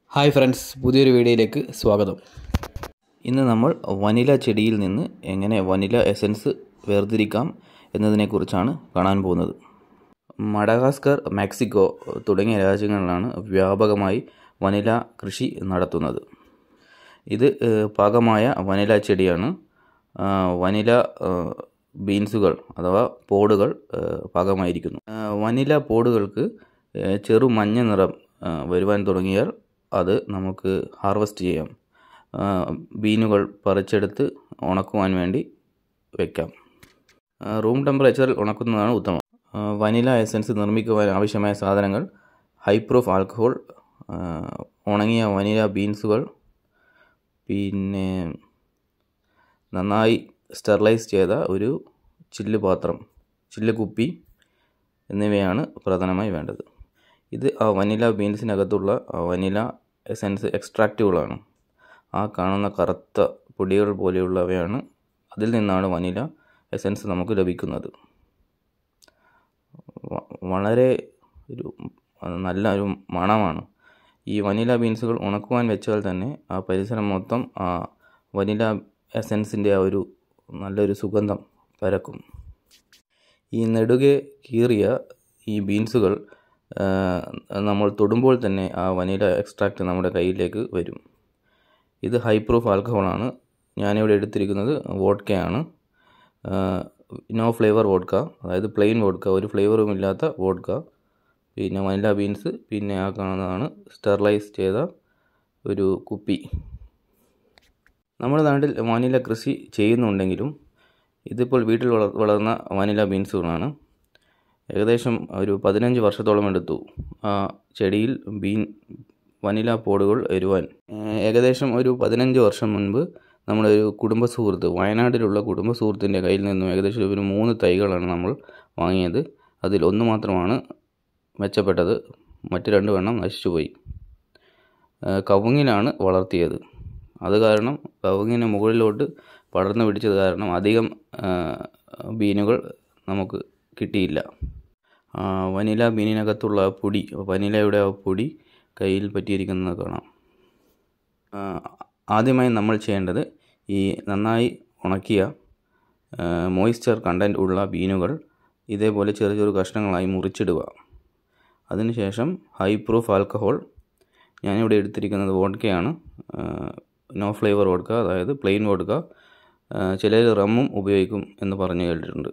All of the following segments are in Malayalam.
ഹായ് ഫ്രണ്ട്സ് പുതിയൊരു വീഡിയോയിലേക്ക് സ്വാഗതം ഇന്ന് നമ്മൾ വനില ചെടിയിൽ നിന്ന് എങ്ങനെ വനില എസൻസ് വേർതിരിക്കാം എന്നതിനെക്കുറിച്ചാണ് കാണാൻ പോകുന്നത് മഡഗാസ്കർ മെക്സിക്കോ തുടങ്ങിയ രാജ്യങ്ങളിലാണ് വ്യാപകമായി വനില കൃഷി നടത്തുന്നത് ഇത് ഏഹ്, പാകമായ വനില ചെടിയാണ് ആ, വനില ഏഹ്, ബീൻസുകൾ അഥവാ പോടുകൾ ഏഹ്, പാകമായിരിക്കുന്നു ആ, വനില പോടുകൾക്ക് ഏഹ്, ചെറു മഞ്ഞ നിറം ആ, വരുവാൻ തുടങ്ങിയാൽ അത് നമുക്ക് ഹാർവസ്റ്റ് ചെയ്യാം ആ, ബീനുകൾ പറിച്ചെടുത്ത് ഉണക്കുവാൻ വേണ്ടി വയ്ക്കാം ആ, റൂം ടെമ്പറേച്ചറിൽ ഉണക്കുന്നതാണ് ഉത്തമം ആ, വനില എസൻസ് നിർമ്മിക്കുവാൻ ആവശ്യമായ സാധനങ്ങൾ ഹൈപ്രൂഫ് ആൽക്കഹോൾ ആ, ഉണങ്ങിയ വനില ബീൻസുകൾ പിന്നെ നന്നായി സ്റ്റെറിലൈസ് ചെയ്ത ഒരു ചില്ല് പാത്രം ചില്ല് കുപ്പി എന്നിവയാണ് പ്രധാനമായി വേണ്ടത് ഇത് ആ വനില ബീൻസിനകത്തുള്ള ആ വനില എസൻസ് എക്സ്ട്രാക്റ്റുകളാണ് ആ കാണുന്ന കറുത്ത പൊടികൾ പോലെയുള്ളവയാണ് അതിൽ നിന്നാണ് വനില എസൻസ് നമുക്ക് ലഭിക്കുന്നത് വ- വളരെ ഒരു നല്ല ഒരു മണമാണ് ഈ വനില ബീൻസുകൾ ഉണക്കുവാൻ വെച്ചാൽ തന്നെ ആ പരിസരം മൊത്തം ആ വനില എസൻസിൻ്റെ ആ ഒരു നല്ലൊരു സുഗന്ധം പരക്കും ഈ നെടുകെ കീറിയ ഈ ബീൻസുകൾ ആ, നമ്മൾ തൊടുമ്പോൾ തന്നെ ആ വനില എക്സ്ട്രാക്റ്റ് നമ്മുടെ കയ്യിലേക്ക് വരും ഇത് ഹൈ പ്രൂഫ് ആൽക്കഹോളാണ് ഞാനിവിടെ എടുത്തിരിക്കുന്നത് വോഡ്ക്കയാണ് നോ ഫ്ലേവർ വോഡ്ക്ക അതായത് പ്ലെയിൻ വോഡ്ക്ക ഒരു ഫ്ലേവറും ഇല്ലാത്ത വോഡ്ക്ക പിന്നെ വനില ബീൻസ് പിന്നെ ആ കാണുന്നതാണ് സ്റ്റെറിലൈസ് ചെയ്ത ഒരു കുപ്പി നമ്മുടെ നാട്ടിൽ വനില കൃഷി ചെയ്യുന്നുണ്ടെങ്കിലും ഇതിപ്പോൾ വീട്ടിൽ വളർ വളർന്ന വനില ബീൻസുകളാണ് ഏകദേശം ഒരു പതിനഞ്ച് വർഷത്തോളം എടുത്തു ആ ചെടിയിൽ ബീൻ വനില പോടുകൾ വരുവാൻ ഏഹ് ഏകദേശം ഒരു പതിനഞ്ച് വർഷം മുൻപ് നമ്മുടെ ഒരു കുടുംബ സുഹൃത്ത് വയനാട്ടിലുള്ള കുടുംബ സുഹൃത്തിൻ്റെ കയ്യിൽ നിന്നും ഏകദേശം ഒരു മൂന്ന് തൈകളാണ് നമ്മൾ വാങ്ങിയത് അതിൽ ഒന്ന് മാത്രമാണ് മെച്ചപ്പെട്ടത് മറ്റ് രണ്ട് എണ്ണം നശിച്ചുപോയി ഏഹ് കവുങ്ങിലാണ് വളർത്തിയത് അത് കാരണം കവുങ്ങിന് മുകളിലോട്ട് പടർന്നു പിടിച്ചത് കാരണം അധികം ഏഹ് ബീനുകൾ നമുക്ക് കിട്ടിയില്ല ആ, വനില ബീനിനകത്തുള്ള പൊടി വനിലയുടെ ആ പൊടി കയ്യിൽ പറ്റിയിരിക്കുന്നത് കാണാം ആ, ആദ്യമായി നമ്മൾ ചെയ്യേണ്ടത് ഈ നന്നായി ഉണക്കിയ മോയ്സ്ചർ കണ്ടൻറ്റ് ഉള്ള ബീനുകൾ ഇതേപോലെ ചെറു ചെറു കഷ്ണങ്ങളായി മുറിച്ചിടുക അതിനുശേഷം ഹൈ പ്രൂഫ് ആൽക്കഹോൾ ഞാനിവിടെ എടുത്തിരിക്കുന്നത് വോഡ്ക്കയാണ് നോ ഫ്ലേവർ വോഡ്ക്ക അതായത് പ്ലെയിൻ വോഡ്ക്ക ചിലർ റമ്മും ഉപയോഗിക്കും എന്ന് പറഞ്ഞു കേട്ടിട്ടുണ്ട്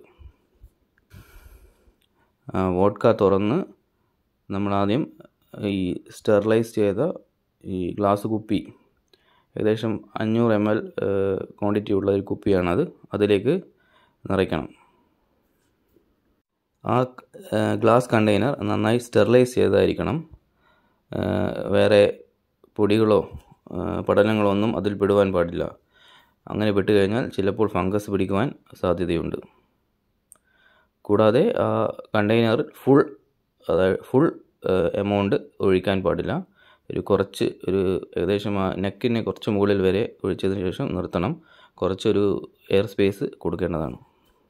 ആ, വോഡ്ക തുറന്ന് നമ്മളാദ്യം ഈ സ്റ്റെറിലൈസ് ചെയ്ത ഈ ഗ്ലാസ് കുപ്പി ഏകദേശം അഞ്ഞൂറ് എം എൽ ക്വാണ്ടിറ്റി ഉള്ള ഒരു കുപ്പിയാണത് അതിലേക്ക് നിറയ്ക്കണം ആ ആ, ഗ്ലാസ് കണ്ടെയ്നർ നന്നായി സ്റ്റെറിലൈസ് ചെയ്തതായിരിക്കണം ആ, വേറെ പൊടികളോ ആ, പടലങ്ങളോ ഒന്നും അതിൽ പെടുവാൻ പാടില്ല അങ്ങനെ പെട്ട് കഴിഞ്ഞാൽ ചിലപ്പോൾ ഫംഗസ് പിടിക്കുവാൻ സാധ്യതയുണ്ട് കൂടാതെ ആ കണ്ടെയ്നർ ഫുൾ അതായത് ഫുൾ എമൗണ്ട് ഒഴിക്കാൻ പാടില്ല ഒരു കുറച്ച് ഒരു ഏകദേശം ആ നെക്കിന് കുറച്ച് മുകളിൽ വരെ ഒഴിച്ചതിന് ശേഷം നിർത്തണം കുറച്ചൊരു എയർ സ്പേസ് കൊടുക്കേണ്ടതാണ്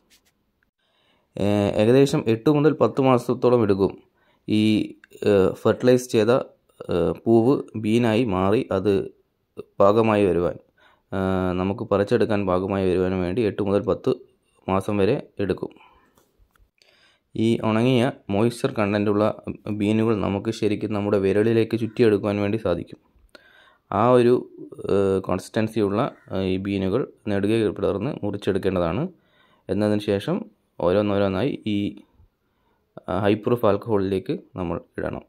ഏഹ് ഏകദേശം എട്ട് മുതൽ പത്ത് മാസത്തോളം എടുക്കും ഈ ഫെർട്ടിലൈസ് ചെയ്ത ഏഹ് പൂവ് ബീനായി മാറി അത് പാകമായി വരുവാൻ ഏഹ് നമുക്ക് പറിച്ചെടുക്കാൻ പാകമായി വരുവാൻ വേണ്ടി എട്ട് മുതൽ പത്ത് മാസം വരെ എടുക്കും ഈ ഉണങ്ങിയ മോയ്സ്ചർ കണ്ടൻറ്റുള്ള ബീനുകൾ നമുക്ക് ശരിക്കും നമ്മുടെ വിരലിലേക്ക് ചുറ്റിയെടുക്കുവാൻ വേണ്ടി സാധിക്കും ആ ഒരു കോൺസിസ്റ്റൻസിയുള്ള ഈ ബീനുകൾ നെടുകെ പിളർന്ന് മുറിച്ചെടുക്കേണ്ടതാണ് എന്നതിന് ശേഷം ഓരോന്നോരോന്നായി ഈ ഹൈ പ്രൂഫ് ആൽക്കഹോളിലേക്ക് നമ്മൾ ഇടണം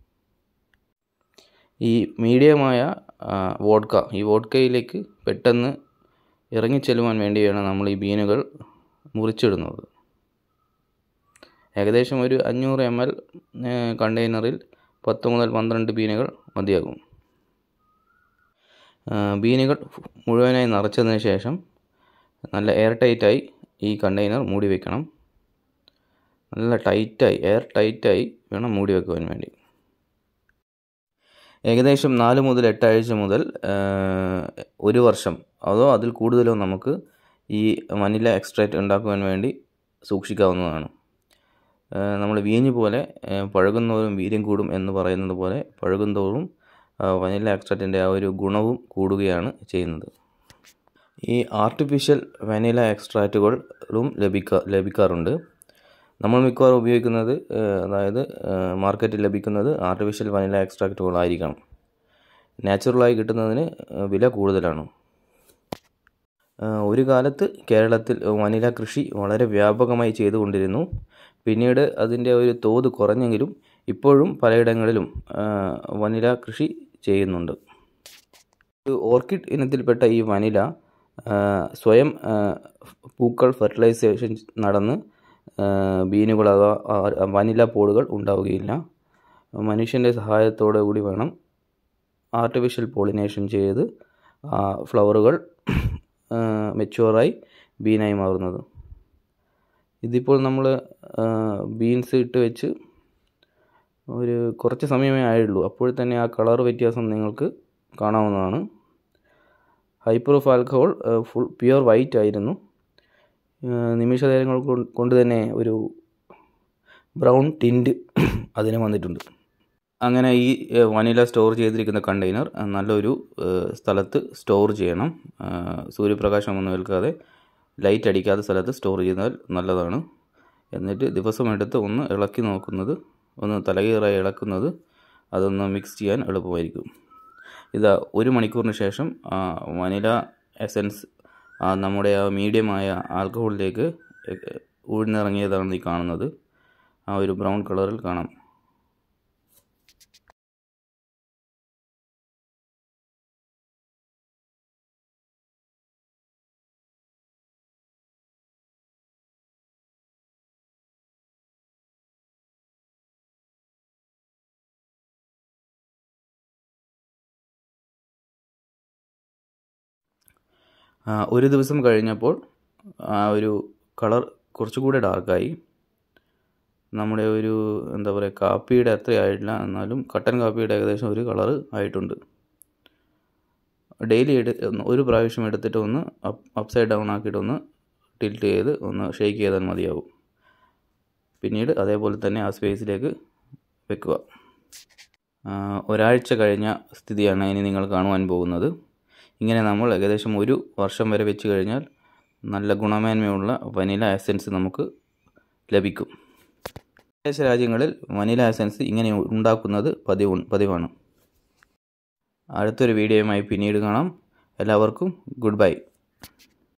ഈ മീഡിയമായ വോഡ്ക ഈ വോഡ്കയിലേക്ക് പെട്ടെന്ന് ഇറങ്ങിച്ചെല്ലുവാൻ വേണ്ടിയാണ് നമ്മൾ ഈ ബീനുകൾ മുറിച്ചിടുന്നത് ഏകദേശം ഒരു അഞ്ഞൂറ് എം എൽ കണ്ടെയ്നറിൽ പത്ത് മുതൽ പന്ത്രണ്ട് ബീനുകൾ മതിയാകും ആ, ബീനുകൾ മുഴുവനായി നിറച്ചതിന് ശേഷം നല്ല എയർ ടൈറ്റായി ഈ കണ്ടെയ്നർ മൂടി വയ്ക്കണം നല്ല ടൈറ്റായി എയർ ടൈറ്റായി വേണം മൂടി വെക്കുവാൻ വേണ്ടി ഏകദേശം നാല് മുതൽ എട്ടാഴ്ച മുതൽ ആ, ഒരു വർഷം അതോ അതിൽ കൂടുതലോ നമുക്ക് ഈ വനില എക്സ്ട്രാക്റ്റ് ഉണ്ടാക്കുവാൻ വേണ്ടി സൂക്ഷിക്കാവുന്നതാണ് നമ്മൾ വീഞ്ഞ് പോലെ ആ, പഴകുന്തോറും വീര്യം കൂടും എന്ന് പറയുന്നത് പോലെ പഴകുന്തോറും വനില എക്സ്ട്രാക്റ്റിൻ്റെ ആ ഒരു ഗുണവും കൂടുകയാണ് ചെയ്യുന്നത് ഈ ആർട്ടിഫിഷ്യൽ വനില എക്സ്ട്രാക്റ്റുകളും ലഭിക്ക ലഭിക്കാറുണ്ട് നമ്മൾ മിക്കവാറും ഉപയോഗിക്കുന്നത് അതായത് മാർക്കറ്റിൽ ലഭിക്കുന്നത് ആർട്ടിഫിഷ്യൽ വനില എക്സ്ട്രാക്റ്റുകളായിരിക്കണം നാച്ചുറലായി കിട്ടുന്നതിന് വില കൂടുതലാണ് ഒരു കാലത്ത് കേരളത്തിൽ വനില കൃഷി വളരെ വ്യാപകമായി ചെയ്തുകൊണ്ടിരുന്നു പിന്നീട് അതിൻ്റെ ഒരു തോത് കുറഞ്ഞെങ്കിലും ഇപ്പോഴും പലയിടങ്ങളിലും വനില കൃഷി ചെയ്യുന്നുണ്ട് ഓർക്കിഡ് ഇനത്തിൽപ്പെട്ട ഈ വനില സ്വയം പൂക്കൾ ഫെർട്ടിലൈസേഷൻ നടന്ന് ബീനുകൾ അഥവാ വനില പോളുകൾ ഉണ്ടാവുകയില്ല മനുഷ്യൻ്റെ സഹായത്തോടു കൂടി വേണം ആർട്ടിഫിഷ്യൽ പോളിനേഷൻ ചെയ്ത് ഫ്ലവറുകൾ മെച്ചുവറായി ബീനായി മാറുന്നത് ഇതിപ്പോൾ നമ്മൾ ബീൻസ് ഇട്ട് വെച്ച് ഒരു കുറച്ച് സമയമേ ആയുള്ളൂ അപ്പോൾ തന്നെ ആ കളർ വ്യത്യാസം നിങ്ങൾക്ക് കാണാവുന്നതാണ് high proof alcohol full pure white ആയിരുന്നു നിമിഷ നേരങ്ങൾ കൊണ്ട് തന്നെ ഒരു ബ്രൗൺ ടിൻറ്റ് അതിന് വന്നിട്ടുണ്ട് അങ്ങനെ ഈ വനില സ്റ്റോർ ചെയ്തിരിക്കുന്ന കണ്ടെയ്നർ നല്ലൊരു സ്ഥലത്ത് സ്റ്റോർ ചെയ്യണം സൂര്യപ്രകാശമൊന്നും ഏൽക്കാതെ ലൈറ്റ് അടിക്കാത്ത സ്ഥലത്ത് സ്റ്റോർ ചെയ്താൽ നല്ലതാണ് എന്നിട്ട് ദിവസം എടുത്ത് ഒന്ന് ഇളക്കി നോക്കുന്നത് ഒന്ന് തലകീറായി ഇളക്കുന്നത് അതൊന്ന് മിക്സ് ചെയ്യാൻ എളുപ്പമായിരിക്കും ഇതാ ഒരു മണിക്കൂറിന് ശേഷം വനില എസൻസ് നമ്മുടെ ആ മീഡിയമായ ആൽക്കഹോളിലേക്ക് ഊഴ്ന്നിറങ്ങിയതാണ് ഈ കാണുന്നത് ആ ഒരു ബ്രൗൺ കളറിൽ കാണാം ഒരു ദിവസം കഴിഞ്ഞപ്പോൾ ആ ഒരു കളർ കുറച്ചുകൂടെ ഡാർക്കായി നമ്മുടെ ഒരു എന്താ പറയുക കാപ്പിയുടെ അത്ര ആയിട്ടില്ല എന്നാലും കട്ടൻ കാപ്പിയുടെ ഏകദേശം ഒരു കളറ് ആയിട്ടുണ്ട് ഡെയിലി എടു ഒരു പ്രാവശ്യം എടുത്തിട്ട് ഒന്ന് അപ്സൈഡ് ഡൗൺ ആക്കിയിട്ട് ഒന്ന് ടിൽറ്റ് ചെയ്ത് ഒന്ന് ഷെയ്ക്ക് ചെയ്താൽ മതിയാകും പിന്നീട് അതേപോലെ തന്നെ ആ സ്പേസിലേക്ക് വെക്കുക ഒരാഴ്ച കഴിഞ്ഞ സ്ഥിതിയാണ് ഇനി നിങ്ങൾ കാണുവാൻ പോകുന്നത് ഇങ്ങനെ നമ്മൾ ഏകദേശം ഒരു വർഷം വരെ വെച്ച് കഴിഞ്ഞാൽ നല്ല ഗുണമേന്മയുള്ള വനില എസൻസ് നമുക്ക് ലഭിക്കും വിദേശ രാജ്യങ്ങളിൽ വനില എസൻസ് ഇങ്ങനെ ഉണ്ടാക്കുന്നത് പതിവ് പതിവാണ് അടുത്തൊരു വീഡിയോയുമായി പിന്നീട് കാണാം എല്ലാവർക്കും ഗുഡ് ബൈ